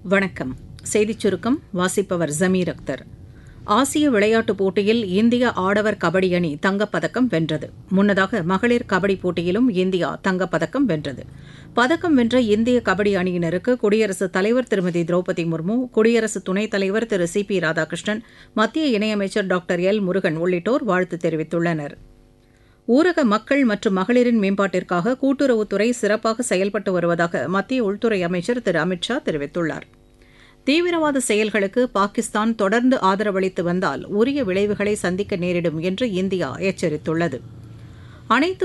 வணக்கம் செய்திச் சுருக்கம் வாசிப்பவர் ஜமீர் அக்தர் ஆசிய விளையாட்டுப் போட்டியில் இந்திய ஆடவர் கபடி அணி தங்கப்பதக்கம் வென்றது முன்னதாக மகளிர் கபடி போட்டியிலும் இந்தியா தங்கப்பதக்கம் வென்றது பதக்கம் வென்ற இந்திய கபடி அணியினருக்கு குடியரசுத் தலைவர் திருமதி திரௌபதி முர்மு குடியரசு துணைத் தலைவர் திரு சி பி ராதாகிருஷ்ணன் மத்திய இணையமைச்சர் டாக்டர் எல் முருகன் உள்ளிட்டோர் வாழ்த்து தெரிவித்துள்ளனா் ஊரக மக்கள் மற்றும் மகளிரின் மேம்பாட்டிற்காக கூட்டுறவுத்துறை சிறப்பாக செயல்பட்டு வருவதாக மத்திய உள்துறை அமைச்சர் திரு அமித் ஷா தெரிவித்துள்ளார் தீவிரவாத செயல்களுக்கு பாகிஸ்தான் தொடர்ந்து ஆதரவளித்து வந்தால் உரிய விளைவுகளை சந்திக்க நேரிடும் என்று இந்தியா எச்சரித்துள்ளது அனைத்து